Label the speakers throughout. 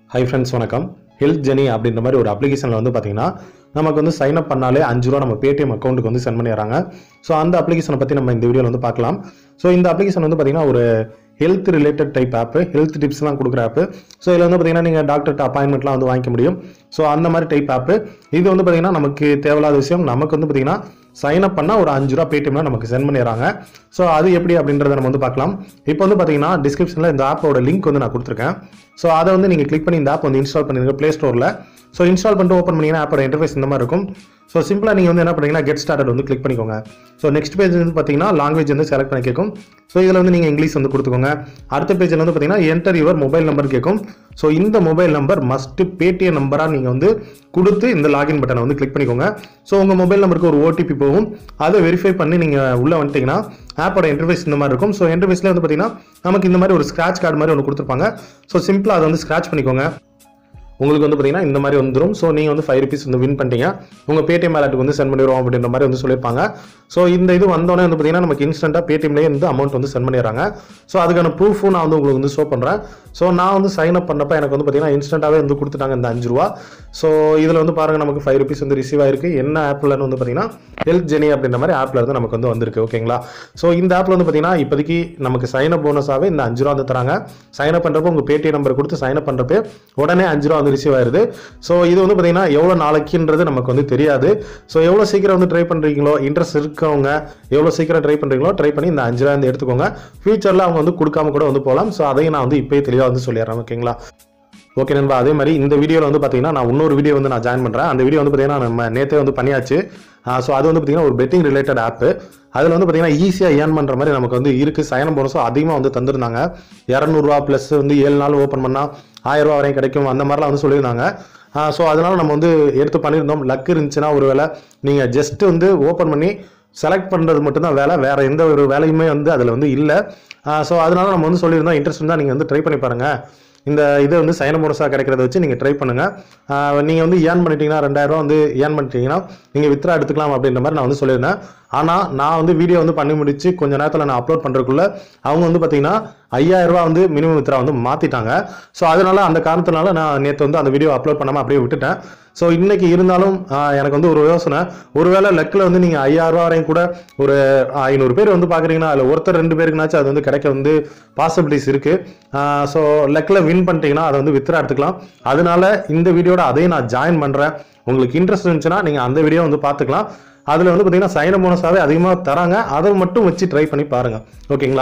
Speaker 1: high friends வணக்கம் health genie அப்படின்ற மாதிரி ஒரு அப்ளிகேஷனில் வந்து பார்த்தீங்கன்னா நமக்கு வந்து சைன் அப் பண்ணாலே அஞ்சு ரூபா நம்ம பேடிஎம் அக்கௌண்ட்டுக்கு வந்து சென்ட் பண்ணிடுறாங்க ஸோ அந்த அப்ளிகேஷனை பற்றி நம்ம இந்த வீடியோவில் வந்து பார்க்கலாம் ஸோ இந்த அப்ளிகேஷன் வந்து பார்த்தீங்கன்னா ஒரு health related type app health டிப்ஸ்லாம் கொடுக்குற ஆப்பு ஸோ இதில் வந்து பார்த்தீங்கன்னா நீங்கள் டாக்டர்கிட்ட அப்பாயின்மெண்ட்லாம் வந்து வாங்கிக்க முடியும் ஸோ அந்த மாதிரி டைப் ஆப்பு இது வந்து பார்த்தீங்கன்னா நமக்கு தேவையில்லாத விஷயம் நமக்கு வந்து பார்த்தீங்கன்னா சைன் அப் பண்ணால் ஒரு அஞ்சு ரூபா பேடிஎம்ல நமக்கு சென்ட் பண்ணிடுறாங்க ஸோ அது எப்படி அப்படின்றத நம்ம வந்து பார்க்கலாம் இப்போ வந்து பார்த்தீங்கன்னா டிஸ்கிரிப்ஷனில் இந்த ஆப்போட லிங்க் வந்து நான் கொடுத்துருக்கேன் ஸோ அதை வந்து நீங்கள் கிளிக் பண்ணி இந்த ஆப் வந்து இன்ஸ்டால் பண்ணிருங்க ப்ளே ஸ்டோரில் ஸோ இன்ஸ்டால் பண்ணிட்டு ஓப்பன் பண்ணிங்கன்னா ஆப்போட இன்டர்ஃபேஸ் இந்த மாதிரி இருக்கும் ஸோ சிம்பிளாக நீங்கள் வந்து என்ன பண்ணீங்கன்னா கெட் ஸ்டார்டட் வந்து கிளிக் பண்ணிக்கோங்க ஸோ நெக்ஸ்ட் பேஜ் வந்து பார்த்தீங்கன்னா லாங்குவேஜ் வந்து செலக்ட் பண்ணி கேட்கும் ஸோ இதில் வந்து நீங்கள் இங்கிலீஷ் வந்து கொடுத்துக்கோங்க அடுத்த பேஜில் வந்து பார்த்தீங்கன்னா என்டர் யுவர் மொபைல் நம்பர் கேட்கும் ஸோ இந்த மொபைல் நம்பர் மஸ்ட் பேடிஎம் நம்பராக நீங்கள் வந்து கொடுத்து இந்த லாகின் பட்டனை வந்து கிளிக் பண்ணிக்கோங்க ஸோ உங்கள் மொபைல் நம்பருக்கு ஒரு ஓடிபி போகும் அதை வெரிஃபை பண்ணி நீங்கள் உள்ளே வந்துட்டீங்கன்னா ஆப்போட இன்டர்ஃபேஸ் இந்த மாதிரி இருக்கும் ஸோ இன்டர்ஃபேஸில் வந்து பார்த்தீங்கன்னா நமக்கு இந்த மாதிரி ஒரு ஸ்க்ராட்ச் கார்டு மாதிரி ஒன்று கொடுத்துருப்பாங்க ஸோ சிம்பிளாக அதை வந்து ஸ்க்ராட்ச் பண்ணிக்கோங்க உங்களுக்கு வந்து பார்த்தீங்கன்னா இந்த மாதிரி வந்துடும் ஸோ நீங்கள் வந்து ஃபைவ் ருபீஸ் வந்து வின் பண்ணிட்டீங்க உங்கள் பேடிஎம் வேலட்டுக்கு வந்து சென்ட் பண்ணிடுவோம் அப்படின்ற மாதிரி வந்து சொல்லியிருப்பாங்க ஸோ இந்த இது வந்தோடனே வந்து பார்த்தீங்கன்னா நமக்கு இன்ஸ்டண்ட்டாக பேடிஎம்லேயே வந்து அமௌண்ட் வந்து சென்ட் பண்ணிடுறாங்க ஸோ அதுக்கான ப்ரூஃபும் நான் வந்து உங்களுக்கு வந்து ஷோ பண்ணுறேன் ஸோ நான் வந்து சைன் அப் பண்ணப்போ எனக்கு வந்து பார்த்தீங்கன்னா இன்ஸ்டண்ட்டாகவே வந்து கொடுத்துட்டாங்க இந்த அஞ்சு ரூபா ஸோ இதில் வந்து பாருங்கள் நமக்கு ஃபைவ் ருபீஸ் வந்து ரிசீவ் ஆயிருக்கு என்ன ஆப்லன்னு வந்து பார்த்தீங்கன்னா ஹெல்த் ஜெனி அப்படின்ற மாதிரி ஆப்பில் இருந்து நமக்கு வந்து வந்திருக்கு ஓகேங்களா ஸோ இந்த ஆப்பில் வந்து பார்த்தீங்கன்னா இப்போதைக்கு நமக்கு சைன் அப் போனஸாகவே இந்த அஞ்சு ரூபா வந்து தராங்க சைன் அப் பண்ணுறப்போ உங்கள் பேடிஎம் நம்பர் கொடுத்து சைன் அப் பண்ணுறப்பே உடனே அஞ்சு ரூபா வந்து ரிசீவ் ஆயிருது ஸோ இது வந்து பார்த்தீங்கன்னா எவ்வளோ நாளைக்குன்றது நமக்கு வந்து தெரியாது ஸோ எவ்வளோ சீக்கிரம் வந்து ட்ரை பண்ணுறீங்களோ இன்ட்ரெஸ்ட் இருக்கவங்க எவ்வளோ சீக்கிரம் ட்ரை பண்ணுறீங்களோ ட்ரை பண்ணி இந்த அஞ்சு ரூபா வந்து எடுத்துக்கோங்க ஃபியூச்சரில் அவங்க வந்து கொடுக்காம கூட வந்து போகலாம் ஸோ அதையும் நான் வந்து இப்போயே தெளிவாக வந்து சொல்லிடுறேன் ஓகேங்களா ஓகே நண்பா அதே மாதிரி இந்த வீடியோவில் வந்து பார்த்தீங்கன்னா நான் இன்னொரு வீடியோ வந்து நான் ஜாயின் பண்ணுறேன் அந்த வீடியோ வந்து பார்த்தீங்கன்னா நம்ம நேற்றே வந்து பண்ணியாச்சு ஸோ அது வந்து பார்த்தீங்கன்னா ஒரு பெட்டிங் ரிலேட்டட் ஆப்பு அதில் வந்து பார்த்தீங்கன்னா ஈஸியாக ஏர்ன் பண்ணுற மாதிரி நமக்கு வந்து இருக்குது சயனம் போனஸும் அதிகமாக வந்து தந்திருந்தாங்க இரநூறுவா ப்ளஸ் வந்து ஏழு நாள் ஓப்பன் பண்ணால் ஆயிரம் ரூபா வரையும் கிடைக்கும் அந்த மாதிரிலாம் வந்து சொல்லியிருந்தாங்க ஸோ அதனால் நம்ம வந்து எடுத்து பண்ணியிருந்தோம் லக் இருந்துச்சுன்னா ஒரு வேளை நீங்கள் ஜஸ்ட் வந்து ஓப்பன் பண்ணி செலக்ட் பண்ணுறது மட்டும்தான் வேலை வேறு எந்த ஒரு வேலையுமே வந்து அதில் வந்து இல்லை ஸோ அதனால நம்ம வந்து சொல்லியிருந்தோம் இன்ட்ரெஸ்ட் இருந்தால் நீங்கள் வந்து ட்ரை பண்ணி பாருங்கள் இந்த இது வந்து சைன போனஸாக கிடைக்கிறத வச்சு நீங்கள் ட்ரை பண்ணுங்கள் நீங்கள் வந்து ஏர்ன் பண்ணிட்டீங்கன்னா ரெண்டாயிரம் வந்து ஏர்ன் பண்ணிட்டீங்கன்னா நீங்கள் வித்ரா எடுத்துக்கலாம் அப்படின்ற மாதிரி நான் வந்து சொல்லியிருந்தேன் ஆனால் நான் வந்து வீடியோ வந்து பண்ணி முடிச்சு கொஞ்ச நேரத்தில் நான் அப்லோட் பண்ணுறதுக்குள்ள அவங்க வந்து பார்த்தீங்கன்னா ஐயாயிரம் ரூபா வந்து மினிமம் வித்ரா வந்து மாற்றிட்டாங்க ஸோ அதனால அந்த காரணத்தினால நான் நேற்று வந்து அந்த வீடியோ அப்லோட் பண்ணாமல் அப்படியே விட்டுட்டேன் ஸோ இன்னைக்கு இருந்தாலும் ஆஹ், எனக்கு வந்து ஒரு யோசனை ஒருவேளை லக்கில் வந்து நீங்கள் ஐயாயிரம் ரூபா வரையும் கூட ஒரு ஐநூறு பேர் வந்து பார்க்குறீங்கன்னா அதில் ஒருத்தர் ரெண்டு பேருக்குனாச்சும் அது வந்து கிடைக்க வந்து பாசிபிலிட்டிஸ் இருக்குது ஸோ லக்கில் வின் பண்ணிட்டீங்கன்னா அதை வந்து வித்ரா எடுத்துக்கலாம் அதனால இந்த வீடியோட அதையும் நான் ஜாயின் பண்ணுறேன் உங்களுக்கு இன்ட்ரெஸ்ட் இருந்துச்சுன்னா நீங்கள் அந்த வீடியோ வந்து பார்த்துக்கலாம் அதில் வந்து பார்த்தீங்கன்னா சைன போனஸாகவே அதிகமாக தராங்க அதை மட்டும் வச்சு ட்ரை பண்ணி பாருங்கள் ஓகேங்களா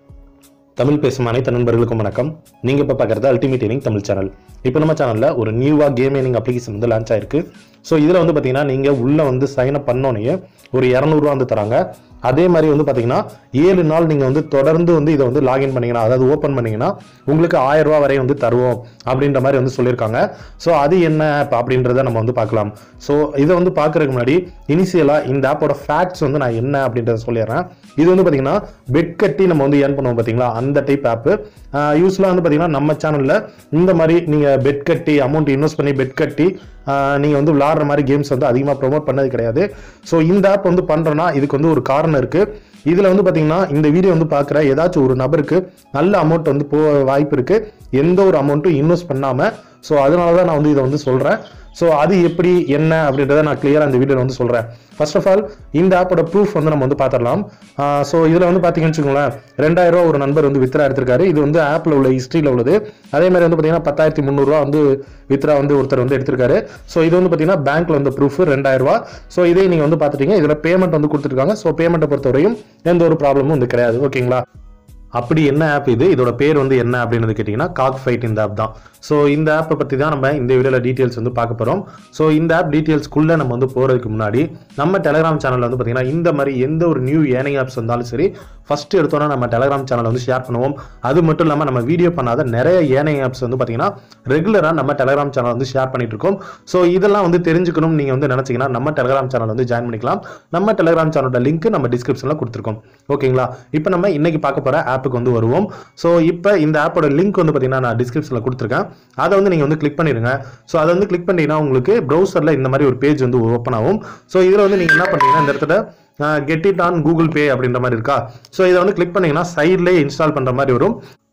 Speaker 1: தமிழ் பேசும் அனைத்து நண்பர்களுக்கும் வணக்கம் நீங்கள் இப்போ பார்க்குறது அல்டிமேட் ஏனிங் தமிழ் சேனல் இப்போ நம்ம சேனலில் ஒரு நியூவாக கேம் ஏனிங் அப்ளிகேஷன் வந்து லான்ச் ஆயிருக்கு ஸோ இதில் வந்து பார்த்தீங்கன்னா நீங்கள் உள்ளே வந்து சைன் அப் பண்ணோன்னே ஒரு இரநூறுவா வந்து தராங்க அதே மாதிரி வந்து பார்த்தீங்கன்னா ஏழு நாள் நீங்கள் வந்து தொடர்ந்து வந்து இதை வந்து லாகின் பண்ணீங்கன்னா அதாவது ஓப்பன் பண்ணீங்கன்னா உங்களுக்கு ஆயிரம் ரூபா வரை வந்து தருவோம் அப்படின்ற மாதிரி வந்து சொல்லியிருக்காங்க ஸோ அது என்ன ஆப் அப்படின்றத நம்ம வந்து பார்க்கலாம் ஸோ இதை வந்து பார்க்கறதுக்கு முன்னாடி இனிஷியலாக இந்த ஆப்போட ஃபேக்ட்ஸ் வந்து நான் என்ன அப்படின்றத சொல்லிடுறேன் இது வந்து பார்த்தீங்கன்னா பெட் கட்டி நம்ம வந்து ஏர்ன் பண்ணுவோம் பார்த்தீங்களா அந்த டைப் ஆப்பு யூஸ்வலாக வந்து பார்த்தீங்கன்னா நம்ம சேனலில் இந்த மாதிரி நீங்கள் பெட் கட்டி அமௌண்ட் இன்வெஸ்ட் பண்ணி பெட் கட்டி நீங்கள் வந்து விளாடுற மாதிரி கேம்ஸ் வந்து அதிகமாக ப்ரோமோட் பண்ணது கிடையாது ஸோ இந்த ஆப் வந்து பண்ணுறோன்னா இதுக்கு வந்து ஒரு காரணம் இருக்குது இதில் வந்து பார்த்தீங்கன்னா இந்த வீடியோ வந்து பார்க்குற ஏதாச்சும் ஒரு நபருக்கு நல்ல அமௌண்ட் வந்து போக வாய்ப்பு இருக்குது எந்த ஒரு அமௌண்ட்டும் இன்வெஸ்ட் பண்ணாமல் ஸோ அதனால தான் நான் வந்து இதை வந்து சொல்கிறேன் ஸோ அது எப்படி என்ன அப்படின்றத நான் கிளியராக இந்த வீடியோவில் வந்து சொல்கிறேன் ஃபர்ஸ்ட் ஆஃப் ஆல் இந்த ஆப்போட ப்ரூஃப் வந்து நம்ம வந்து பார்த்துடலாம் ஸோ இதில் வந்து பார்த்தீங்கன்னு வச்சுக்கோங்களேன் ரெண்டாயிரம் ரூபா ஒரு நண்பர் வந்து வித்ரா எடுத்திருக்காரு இது வந்து ஆப்பில் உள்ள ஹிஸ்ட்ரியில் உள்ளது அதே மாதிரி வந்து பார்த்தீங்கன்னா பத்தாயிரத்தி முந்நூறுரூவா வந்து வித்ரா வந்து ஒருத்தர் வந்து எடுத்திருக்காரு ஸோ இது வந்து பார்த்தீங்கன்னா பேங்க்ல வந்து ப்ரூஃப் ரெண்டாயிரம் ரூபா ஸோ இதை நீங்கள் வந்து பார்த்துட்டீங்க இதில் பேமெண்ட் வந்து கொடுத்துருக்காங்க ஸோ பேமெண்ட்டை பொறுத்தவரையும் எந்த ஒரு ப்ராப்ளமும் வந்து கிடையாது ஓகேங்களா அப்படி என்ன ஆப் இது இதோட பேர் வந்து என்ன அப்படின்னு கேட்டிங்கன்னா காக் ஃபைட் இந்த ஆப் தான் ஸோ இந்த ஆப்பை பற்றி தான் நம்ம இந்த வீடியோவில் டீட்டெயில்ஸ் வந்து பார்க்க போகிறோம் ஸோ இந்த ஆப் டீட்டெயில்ஸ்க்குள்ளே நம்ம வந்து போகிறதுக்கு முன்னாடி நம்ம டெலிகிராம் சேனலில் வந்து பார்த்தீங்கன்னா இந்த மாதிரி எந்த ஒரு நியூ ஏர்னிங் ஆப்ஸ் வந்தாலும் சரி ஃபஸ்ட்டு எடுத்தோன்னா நம்ம டெலிகிராம் சேனல் வந்து ஷேர் பண்ணுவோம் அது மட்டும் இல்லாமல் நம்ம வீடியோ பண்ணாத நிறைய ஏர்னிங் ஆப்ஸ் வந்து பார்த்தீங்கன்னா ரெகுலராக நம்ம டெலிகிராம் சேனல் வந்து ஷேர் பண்ணிட்டு இருக்கோம் ஸோ இதெல்லாம் வந்து தெரிஞ்சுக்கணும் நீங்கள் வந்து நினச்சிங்கன்னா நம்ம டெலிகிராம் சேனல் வந்து ஜாயின் பண்ணிக்கலாம் நம்ம டெலிகிராம் சேனலோட லிங்க் நம்ம டிஸ்கிரிப்ஷனில் கொடுத்துருக்கோம் ஓகேங்களா இப்போ நம்ம இன்னைக்கு பார்க்க போகிற ஆப்புக்கு வந்து வருவோம் ஸோ இப்போ இந்த ஆப்போட லிங்க் வந்து பார்த்தீங்கன்னா நான் டிஸ்கிரிப்ஷனில் கொடுத்துருக்கேன் அதை வந்து நீங்கள் வந்து கிளிக் பண்ணிடுங்க ஸோ அதை வந்து கிளிக் பண்ணிட்டீங்கன்னா உங்களுக்கு ப்ரௌசரில் இந்த மாதிரி ஒரு பேஜ் வந்து ஓப்பன் ஆகும் ஸோ இதில் வந்து நீங்கள் என்ன பண்ணுறீங்கன்னா இந்த இடத்துல get it on Google Pay அப்படின்ற மாதிரி இருக்கா ஸோ இதை வந்து கிளிக் பண்ணீங்கன்னா சைட்லேயே இன்ஸ்டால் பண்ணுற மாதிரி வரும்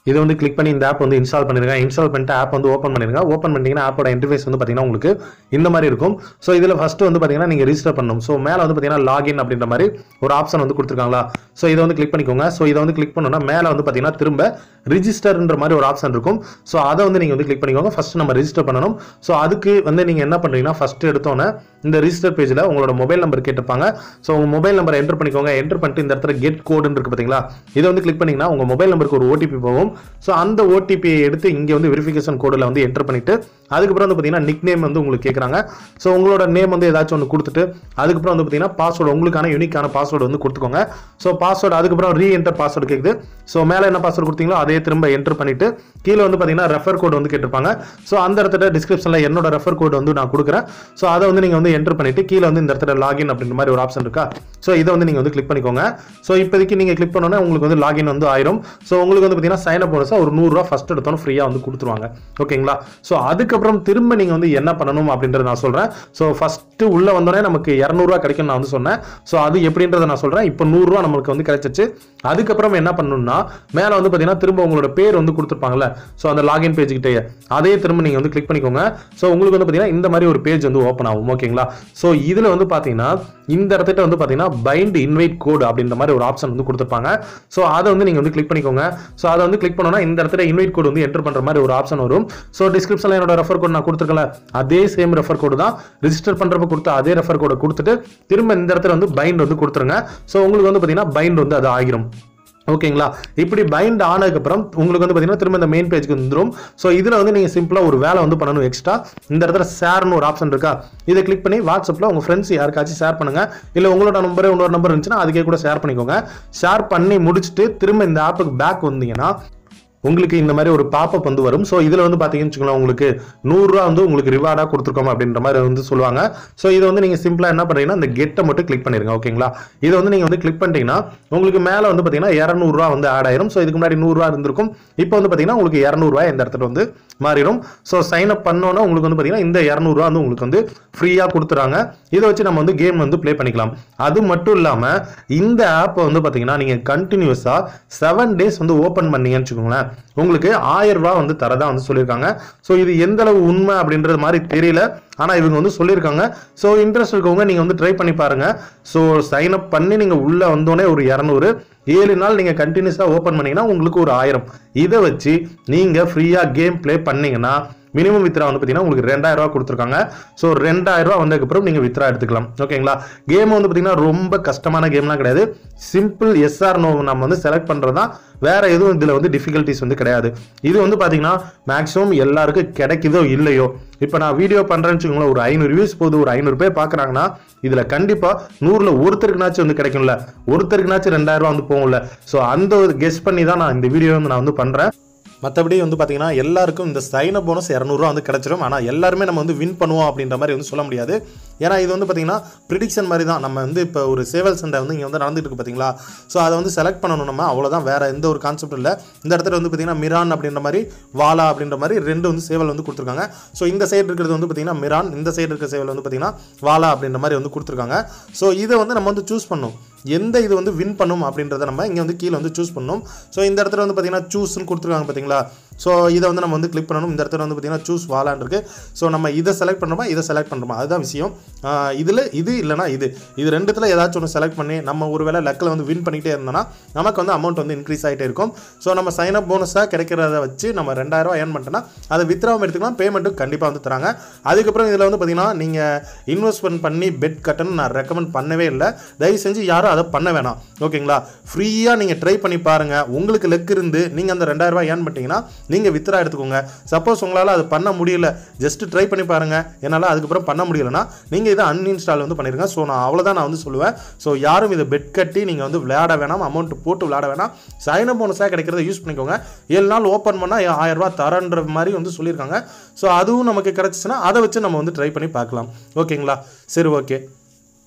Speaker 1: இதை வந்து கிளிக் பண்ணி இந்த ஆப் வந்து இன்ஸ்டால் பண்ணிருங்க இன்ஸ்டால் பண்ணிட்டு ஆப் வந்து ஓப்பன் பண்ணிருங்க ஓப்பன் பண்ணிட்டீங்கன்னா ஆப்போட இன்டர்ஃபேஸ் வந்து பார்த்தீங்கன்னா உங்களுக்கு இந்த மாதிரி இருக்கும் ஸோ இதில் ஃபர்ஸ்ட் வந்து பார்த்தீங்கன்னா நீங்கள் ரிஜிஸ்டர் பண்ணணும் ஸோ மேலே வந்து பார்த்தீங்கன்னா லாகின் அப்படின்ற மாதிரி ஒரு ஆப்ஷன் வந்து கொடுத்துருக்காங்களா ஸோ இதை வந்து கிளிக் பண்ணிக்கோங்க ஸோ இதை வந்து கிளிக் பண்ணோம்னா மேலே வந்து பார்த்தீங்கன்னா திரும்ப ரிஜிஸ்டர்ன்ற மாதிரி ஒரு ஆப்ஷன் இருக்கும் ஸோ அதை வந்து நீங்கள் வந்து கிளிக் பண்ணிக்கோங்க ஃபர்ஸ்ட் நம்ம ரிஜிஸ்டர் பண்ணணும் ஸோ அதுக்கு வந்து நீங்கள் என்ன பண்ணுறீங்கன்னா ஃபர்ஸ்ட் எடுத்தோன்னே இந்த ரிஜிஸ்டர் பேஜில் உங்களோட மொபைல் நம்பர் கேட்டிருப்பாங்க ஸோ உங்கள் மொபைல் நம்பரை என்டர் பண்ணிக்கோங்க என்டர் பண்ணிட்டு இந்த இடத்துல கெட் கோடுன்னு இருக்கு பார்த்தீங்களா இதை வந்து கிளிக் பண்ணீங்கன்னா உங்கள் மொபைல் நம்பருக்கு ஒரு ஓடிபி போகும் ஸோ அந்த ஓடிபியை எடுத்து இங்கே வந்து வெரிஃபிகேஷன் கோடில் வந்து என்டர் பண்ணிட்டு அதுக்கப்புறம் வந்து பார்த்தீங்கன்னா நிக் நேம் வந்து உங்களுக்கு கேட்குறாங்க ஸோ உங்களோட நேம் வந்து ஏதாச்சும் ஒன்று கொடுத்துட்டு அதுக்கப்புறம் வந்து பார்த்தீங்கன்னா பாஸ்வேர்டு உங்களுக்கான யூனிக்கான பாஸ்வேர்டு வந்து கொடுத்துக்கோங்க ஸோ பாஸ்வேர்டு அதுக்கப்புறம் ரீ என்டர் பாஸ்வேர்டு கேட்குது ஸோ மேலே என்ன பாஸ்வேர்டு கொடுத்தீங்களோ அதே திரும்ப என்டர் பண்ணிட்டு கீழே வந்து பார்த்தீங்கன்னா ரெஃபர் கோட் வந்து கேட்டிருப்பாங்க ஸோ அந்த இடத்துல டிஸ்கிரிப்ஷனில் என்னோட ரெஃபர் கோட் வந்து நான் கொடுக்குறேன் ஸோ அதை வந்து நீங்கள் வந்து என்டர் பண்ணிட்டு கீழே வந்து இந்த இடத்துல லாகின் அப்படின்ற மாதிரி ஒரு ஆப்ஷன் இருக்கா ஸோ இதை வந்து நீங்கள் வந்து கிளிக் பண்ணிக்கோங்க ஸோ இப்போதைக்கு நீங்கள் கிளிக் பண்ணோன்னே உங்களுக்கு வந்து லாகின் வந்து ஆயிரும் ஸோ உங்களுக்கு வந்து பார்த்தீங்கன்னா சைன் அப் போனஸாக ஒரு நூறுரூவா ஃபஸ்ட் எடுத்தோன்னு ஃப்ரீயாக வந்து கொடுத்துருவாங்க ஓகேங்களா ஸோ அதுக்கப்புறம் திரும்ப நீங்கள் வந்து என்ன பண்ணணும் அப்படின்றத நான் சொல்கிறேன் ஸோ ஃபஸ்ட்டு உள்ளே வந்தோடனே நமக்கு இரநூறுவா கிடைக்கும் நான் வந்து சொன்னேன் ஸோ அது எப்படின்றத நான் சொல்கிறேன் இப்போ நூறுரூவா நமக்கு வந்து கிடைச்சிச்சு அதுக்கப்புறம் என்ன பண்ணணும்னா மேலே வந்து பார்த்தீங்கன்னா திரும்ப உங்களோட பேர் வந்து கொடுத்துருப்பாங்கல்ல ஸோ அந்த லாகின் பேஜ் கிட்டே அதே திரும்ப நீங்கள் வந்து கிளிக் பண்ணிக்கோங்க ஸோ உங்களுக்கு வந்து பார்த்தீங்கன்னா இந்த மாதிரி ஒரு பேஜ் வந்து ஓப்பன் ஆகும் ஓகேங்களா ஸோ இதில் வந்து பார்த்தீங்கன்னா இந்த இடத்துல வந்து பார்த்தீங்கன்னா பைண்ட் இன்வைட் கோட் அப்படின்ற மாதிரி ஒரு ஆப்ஷன் வந்து கொடுத்துருப்பாங்க ஸோ அதை வந்து நீங்கள் வந்து கிளிக் பண்ணிக்கோங்க ஸோ அதை வந்து கிளிக் பண்ணோன்னா இந்த இடத்துல இன்வைட் கோட் வந்து என்டர் பண்ணுற மாதிரி ஒரு ஆப்ஷன் வரும் ஸோ டிஸ்கிரிப்ஷனில் என்னோட ரெஃபர் கோட் நான் கொடுத்துருக்கல அதே சேம் ரெஃபர் கோடு தான் ரிஜிஸ்டர் பண்ணுறப்ப கொடுத்த அதே ரெஃபர் கோடை கொடுத்துட்டு திரும்ப இந்த இடத்துல வந்து பைண்ட் வந்து கொடுத்துருங்க ஸோ உங்களுக்கு வந்து பார்த்தீங்கன்னா பைண்ட் வந்து அது ஆகிரும் ஓகேங்களா இப்படி பைண்ட் ஆனதுக்கப்புறம் உங்களுக்கு வந்து பார்த்தீங்கன்னா திரும்ப இந்த மெயின் பேஜ்க்கு வந்துடும் ஸோ இதில் வந்து நீங்கள் சிம்பிளாக ஒரு வேலை வந்து பண்ணணும் எக்ஸ்ட்ரா இந்த இடத்துல ஷேர்னு ஒரு ஆப்ஷன் இருக்கா இதை கிளிக் பண்ணி வாட்ஸ்அப்பில் உங்கள் ஃப்ரெண்ட்ஸ் யாருக்காச்சும் ஷேர் பண்ணுங்க இல்லை உங்களோட நம்பரே இன்னொரு நம்பர் இருந்துச்சுன்னா அதுக்கே கூட ஷேர் பண்ணிக்கோங்க ஷேர் பண்ணி முடிச்சுட்டு திரும்ப இந்த ஆப்புக்கு பேக் வந்தீங்கன்னா உங்களுக்கு இந்த மாதிரி ஒரு பாப்பப் வந்து வரும் ஸோ இதில் வந்து பார்த்தீங்கன்னு வச்சுக்கோங்களேன் உங்களுக்கு நூறுரூவா வந்து உங்களுக்கு ரிவார்டாக கொடுத்துருக்கோம் அப்படின்ற மாதிரி வந்து சொல்லுவாங்க ஸோ இதை வந்து நீங்கள் சிம்பிளாக என்ன பண்ணுறீங்கன்னா இந்த கெட்டை மட்டும் கிளிக் பண்ணிருங்க ஓகேங்களா இதை வந்து நீங்கள் வந்து கிளிக் பண்ணிட்டீங்கன்னா உங்களுக்கு மேலே வந்து பார்த்தீங்கன்னா இரநூறுவா வந்து ஆட் ஆயிரும் ஸோ இதுக்கு முன்னாடி நூறுரூவா இருந்திருக்கும் இப்போ வந்து பார்த்தீங்கன்னா உங்களுக்கு இரநூறுவா இந்த இடத்துல வந்து மாறிடும் ஸோ சைன் அப் பண்ணோன்னா உங்களுக்கு வந்து பார்த்தீங்கன்னா இந்த இரநூறுவா வந்து உங்களுக்கு வந்து ஃப்ரீயாக கொடுத்துறாங்க இதை வச்சு நம்ம வந்து கேம் வந்து ப்ளே பண்ணிக்கலாம் அது மட்டும் இல்லாமல் இந்த ஆப்பை வந்து பார்த்தீங்கன்னா நீங்கள் கண்டினியூஸாக செவன் டேஸ் வந்து ஓப்பன் பண்ணீங்கன்னு வச்சுக்கோங்களேன் உங்களுக்கு ஆயிரம் ரூபாய் வந்து தரதா வந்து சொல்லியிருக்காங்க ஸோ இது எந்த அளவு உண்மை அப்படின்றது மாதிரி தெரியல ஆனால் இவங்க வந்து சொல்லியிருக்காங்க ஸோ இன்ட்ரெஸ்ட் இருக்கவங்க நீங்கள் வந்து ட்ரை பண்ணி பாருங்க ஸோ சைன் அப் பண்ணி நீங்கள் உள்ளே வந்தோடனே ஒரு இரநூறு ஏழு நாள் நீங்கள் கண்டினியூஸாக ஓப்பன் பண்ணீங்கன்னா உங்களுக்கு ஒரு ஆயிரம் இதை வச்சு நீங்கள் ஃப்ரீயாக கேம் ப்ளே பண்ணீங்கன்னா மினிமம் வித்ரா வந்து பார்த்தீங்கன்னா உங்களுக்கு ரெண்டாயிரம் ரூபா கொடுத்துருக்காங்க ஸோ ரெண்டாயிரம் ரூபா வந்ததுக்கப்புறம் நீங்கள் வித்ரா எடுத்துக்கலாம் ஓகேங்களா கேம் வந்து பார்த்தீங்கன்னா ரொம்ப கஷ்டமான கேம்லாம் கிடையாது சிம்பிள் எஸ்ஆர் நோ நம்ம வந்து செலக்ட் பண்ணுறது தான் வேற எதுவும் இதில் வந்து டிஃபிகல்ட்டிஸ் வந்து கிடையாது இது வந்து பார்த்தீங்கன்னா மேக்ஸிமம் எல்லாருக்கும் கிடைக்குதோ இல்லையோ இப்போ நான் வீடியோ பண்ணுறேன்னு வச்சுக்கோங்களேன் ஒரு ஐநூறு வியூஸ் போகுது ஒரு ஐநூறு பேர் பார்க்குறாங்கன்னா இதில் கண்டிப்பாக நூறில் ஒருத்தருக்குனாச்சும் வந்து கிடைக்கும்ல ஒருத்தருக்குனாச்சும் ரெண்டாயிரம் ரூபா வந்து போகும்ல ஸோ அந்த ஒரு கெஸ் பண்ணி தான் நான் இந்த வீடியோ வந்து நான் வந்து பண்ணுறேன் மற்றபடி வந்து பார்த்தீங்கன்னா எல்லாருக்கும் இந்த சைன போனஸ் இரநூறுவா வந்து கிடச்சிரும் ஆனால் எல்லாருமே நம்ம வந்து வின் பண்ணுவோம் அப்படின்ற மாதிரி வந்து சொல்ல முடியாது ஏன்னா இது வந்து பார்த்தீங்கன்னா ப்ரிடிக்ஷன் மாதிரி தான் நம்ம வந்து இப்போ ஒரு சேவல் சண்டை வந்து இங்கே வந்து நடந்துட்டு இருக்கு பார்த்தீங்களா ஸோ அதை வந்து செலக்ட் பண்ணணும் நம்ம அவ்வளோதான் வேறு எந்த ஒரு கான்செப்ட் இல்லை இந்த இடத்துல வந்து பார்த்தீங்கன்னா மிரான் அப்படின்ற மாதிரி வாலா அப்படின்ற மாதிரி ரெண்டு வந்து சேவல் வந்து கொடுத்துருக்காங்க ஸோ இந்த சைடு இருக்கிறது வந்து பார்த்தீங்கன்னா மிரான் இந்த சைடு இருக்கிற சேவல் வந்து பார்த்தீங்கன்னா வாலா அப்படின்ற மாதிரி வந்து கொடுத்துருக்காங்க ஸோ இதை வந்து நம்ம வந்து சூஸ் பண்ணணும் எந்த இது வந்து வின் பண்ணும் அப்படின்றத நம்ம இங்கே வந்து கீழே வந்து சூஸ் பண்ணணும் ஸோ இந்த இடத்துல வந்து பார்த்தீங்கன்னா சூஸ்ன்னு கொடுத்துருக்காங்க பார்த்தீங்களா ஸோ இதை வந்து நம்ம வந்து கிளிக் பண்ணணும் இந்த இடத்துல வந்து பார்த்தீங்கன்னா சூஸ் வாலான் இருக்கு ஸோ நம்ம இதை செலக்ட் பண்ணுறோமா இதை செலக்ட் பண்ணுறோமா அதுதான் விஷயம் இதில் இது இல்லைனா இது இது ரெண்டுத்தில் ஏதாச்சும் ஒன்று செலக்ட் பண்ணி நம்ம ஒரு வேளை லக்கில் வந்து வின் பண்ணிகிட்டே இருந்தோம்னா நமக்கு வந்து அமௌண்ட் வந்து இன்க்ரீஸ் ஆகிட்டே இருக்கும் ஸோ நம்ம சைன் அப் போனஸாக கிடைக்கிறத வச்சு நம்ம ரெண்டாயிரம் ஏர்ன் பண்ணிட்டோம்னா அதை வித்ராவும் எடுத்துக்கலாம் பேமெண்ட்டும் கண்டிப்பாக வந்து தராங்க அதுக்கப்புறம் இதில் வந்து பார்த்தீங்கன்னா நீங்கள் இன்வெஸ்ட்மெண்ட் பண்ணி பெட் கட்டணும் நான் ரெக்கமெண்ட் பண்ணவே இல்லை தயவு செஞ்சு யாரும் அதை பண்ண வேணாம் ஓகேங்களா ஃப்ரீயாக நீங்கள் ட்ரை பண்ணி பாருங்கள் உங்களுக்கு லெக் இருந்து நீங்கள் அந்த ரெண்டாயிரம் ரூபாய் ஏர்ன் பண்ணிட்டீங்கன்னா நீங்கள் வித்ரா எடுத்துக்கோங்க சப்போஸ் உங்களால் அது பண்ண முடியல ஜஸ்ட் ட்ரை பண்ணி பாருங்கள் என்னால் அதுக்கப்புறம் பண்ண முடியலன்னா நீங்கள் இதை அன்இன்ஸ்டால் வந்து பண்ணிடுங்க ஸோ நான் அவ்வளோதான் நான் வந்து சொல்லுவேன் ஸோ யாரும் இதை பெட் கட்டி நீங்கள் வந்து விளையாட வேணாம் அமௌண்ட் போட்டு விளையாட வேணாம் சைன போனஸாக கிடைக்கிறத யூஸ் பண்ணிக்கோங்க ஏழு நாள் ஓப்பன் பண்ணால் ஆயிரம் ரூபாய் தரன்ற மாதிரி வந்து சொல்லியிருக்காங்க ஸோ அதுவும் நமக்கு கிடச்சிச்சுன்னா அதை வச்சு நம்ம வந்து ட்ரை பண்ணி பார்க்கலாம் ஓகேங்களா சரி ஓகே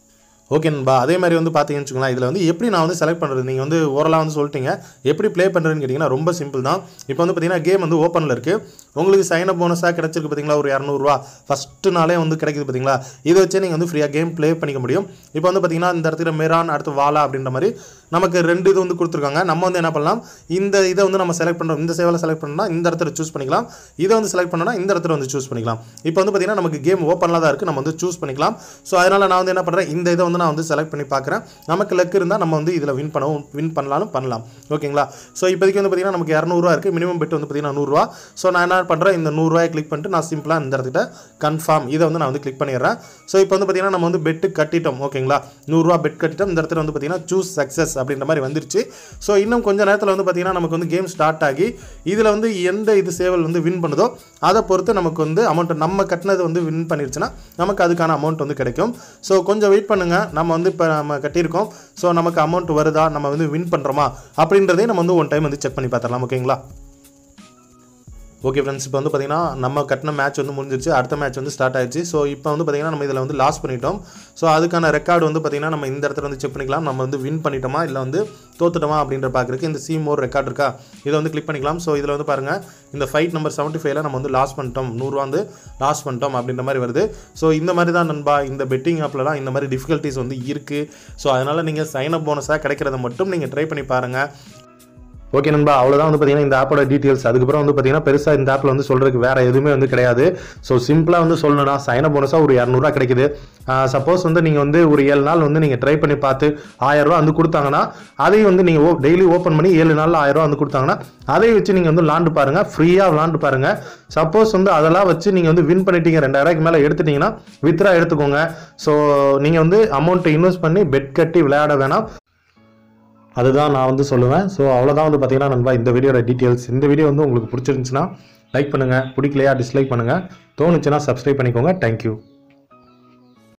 Speaker 1: ஓகே நண்பா அதே மாதிரி வந்து பார்த்தீங்கன்னு வச்சுக்கோங்களேன் இதில் வந்து எப்படி நான் வந்து செலக்ட் பண்ணுறது நீங்கள் வந்து ஓரலாக வந்து சொல்லிட்டீங்க எப்படி ப்ளே பண்ணுறதுன்னு கேட்டிங்கன்னா ரொம்ப சிம்பிள் தான் இப்போ வந்து பார்த்தீங்கன்னா கேம் வந்து ஓப்பனில் இருக்குது உங்களுக்கு சைன் அப் போனஸாக கிடச்சிருக்கு பார்த்தீங்களா ஒரு இரநூறுவா ஃபஸ்ட்டு நாளே வந்து கிடைக்குது பார்த்தீங்களா இதை வச்சே நீங்கள் வந்து ஃப்ரீயாக கேம் ப்ளே பண்ணிக்க முடியும் இப்போ வந்து பார்த்தீங்கன்னா இந்த இடத்துல மெரான் அடுத்து வாலா அப்படின்ற மாதிரி நமக்கு ரெண்டு இது வந்து கொடுத்துருக்காங்க நம்ம வந்து என்ன பண்ணலாம் இந்த இதை வந்து நம்ம செலக்ட் பண்ணுறோம் இந்த சேவலை செலக்ட் பண்ணோம்னா இந்த இடத்துல சூஸ் பண்ணிக்கலாம் இதை வந்து செலக்ட் பண்ணோம்னா இந்த இடத்துல வந்து சூஸ் பண்ணிக்கலாம் இப்போ வந்து பார்த்தீங்கன்னா நமக்கு கேம் ஓப்பனில் தான் இருக்குது நம்ம வந்து சூஸ் பண்ணிக்கலாம் ஸோ அதனால் நான் வந்து என்ன பண்ணுறேன் இந்த இதை வந்து நான் வந்து செலக்ட் பண்ணி பார்க்குறேன் நமக்கு லக் இருந்தால் நம்ம வந்து இதில் வின் பண்ணவும் வின் பண்ணலாலும் பண்ணலாம் ஓகேங்களா ஸோ இப்போதைக்கு வந்து பார்த்தீங்கன்னா நமக்கு இரநூறுவா இருக்குது மினிமம் பெட் வந்து பார்த்தீங்கன்னா நூறுரூவா ஸோ நான் என்ன பண்ணுறேன் இந்த நூறுரூவாயை கிளிக் பண்ணிட்டு நான் சிம்பிளாக இந்த இடத்துல கன்ஃபார்ம் இதை வந்து நான் வந்து கிளிக் பண்ணிடுறேன் ஸோ இப்போ வந்து பார்த்தீங்கன்னா நம்ம வந்து பெட்டு கட்டிட்டோம் ஓகேங்களா நூறுரூவா பெட் கட்டிட்டோம் இந்த இடத்துல வந்து பார்த்தீங்கன்னா சூஸ் சக்ஸஸ் அப்படின்ற மாதிரி வந்துருச்சு ஸோ இன்னும் கொஞ்சம் நேரத்தில் வந்து பார்த்தீங்கன்னா நமக்கு வந்து கேம் ஸ்டார்ட் ஆகி இதில் வந்து எந்த இது சேவல் வந்து வின் பண்ணுதோ அதை பொறுத்து நமக்கு வந்து அமௌண்ட் நம்ம கட்டினது வந்து வின் பண்ணிருச்சுன்னா நமக்கு அதுக்கான அமௌண்ட் வந்து கிடைக்கும் ஸோ கொஞ்சம் வெயிட் பண்ணுங்கள் நம்ம வந்து இப்போ நம்ம கட்டியிருக்கோம் ஸோ நமக்கு அமௌண்ட் வருதா நம்ம வந்து வின் பண்ணுறோமா அப்படின்றதையும் நம்ம வந்து ஒன் டைம் வந்து செக் பண்ணி பார்த்துடலாம் ஓகேங்களா ஓகே ஃப்ரெண்ட்ஸ் இப்போ வந்து பார்த்தீங்கன்னா நம்ம கட்டின மேட்ச் வந்து முடிஞ்சிருச்சு அடுத்த மேட்ச் வந்து ஸ்டார்ட் ஆயிடுச்சு ஸோ இப்போ வந்து பார்த்தீங்கன்னா நம்ம இதில் வந்து லாஸ் பண்ணிட்டோம் ஸோ அதுக்கான ரெக்கார்டு வந்து பார்த்தீங்கன்னா நம்ம இந்த இடத்துல வந்து செக் பண்ணிக்கலாம் நம்ம வந்து வின் பண்ணிட்டோமா இல்லை வந்து தோத்துட்டோமா அப்படின்ற பார்க்குறதுக்கு இந்த சி மோர் ரெக்கார்ட் இருக்கா இதை வந்து கிளிக் பண்ணிக்கலாம் ஸோ இதில் வந்து பாருங்கள் இந்த ஃபைட் நம்பர் செவன்ட்டி ஃபைவ்ல நம்ம வந்து லாஸ் பண்ணிட்டோம் நூறுரூவா வந்து லாஸ் பண்ணிட்டோம் அப்படின்ற மாதிரி வருது ஸோ இந்த மாதிரி தான் நண்பா இந்த பெட்டிங் ஆப்லலாம் இந்த மாதிரி டிஃபிகல்ட்டிஸ் வந்து இருக்குது ஸோ அதனால் நீங்கள் சைன் அப் போனஸாக கிடைக்கிறத மட்டும் நீங்கள் ட்ரை பண்ணி பாருங்கள் ஓகே நண்பா அவ்வளோதான் வந்து பார்த்தீங்கன்னா இந்த ஆப்போட டீட்டெயில்ஸ் அதுக்கப்புறம் வந்து பார்த்தீங்கன்னா பெருசாக இந்த ஆப்பில் வந்து சொல்கிறதுக்கு வேறு எதுவுமே வந்து கிடையாது ஸோ சிம்பிளாக வந்து சொல்லணும்னா சைன போனஸாக ஒரு இரநூறுவா கிடைக்குது சப்போஸ் வந்து நீங்கள் வந்து ஒரு ஏழு நாள் வந்து நீங்கள் ட்ரை பண்ணி பார்த்து ஆயிரரூவா வந்து கொடுத்தாங்கன்னா அதையும் வந்து நீங்கள் ஓ டெய்லி ஓப்பன் பண்ணி ஏழு நாளில் ஆயிரரூவா வந்து கொடுத்தாங்கன்னா அதை வச்சு நீங்கள் வந்து விளாண்டு பாருங்கள் ஃப்ரீயாக விளாண்டு பாருங்கள் சப்போஸ் வந்து அதெல்லாம் வச்சு நீங்கள் வந்து வின் பண்ணிட்டீங்க ரெண்டாயிரூவாய்க்கு மேலே எடுத்துட்டீங்கன்னா வித்ரா எடுத்துக்கோங்க ஸோ நீங்கள் வந்து அமௌண்ட்டை இன்வெஸ்ட் பண்ணி பெட் கட்டி விளையாட வேணாம் அதுதான் நான் வந்து சொல்லுவேன் ஸோ அவ்வளோதான் வந்து பார்த்தீங்கன்னா நண்பா இந்த வீடியோட டீட்டெயில்ஸ் இந்த வீடியோ வந்து உங்களுக்கு பிடிச்சிருந்துச்சுன்னா லைக் பண்ணுங்கள் பிடிக்கலையா டிஸ்லைக் பண்ணுங்கள் தோணுச்சுன்னா சப்ஸ்கிரைப் பண்ணிக்கோங்க தேங்க்யூ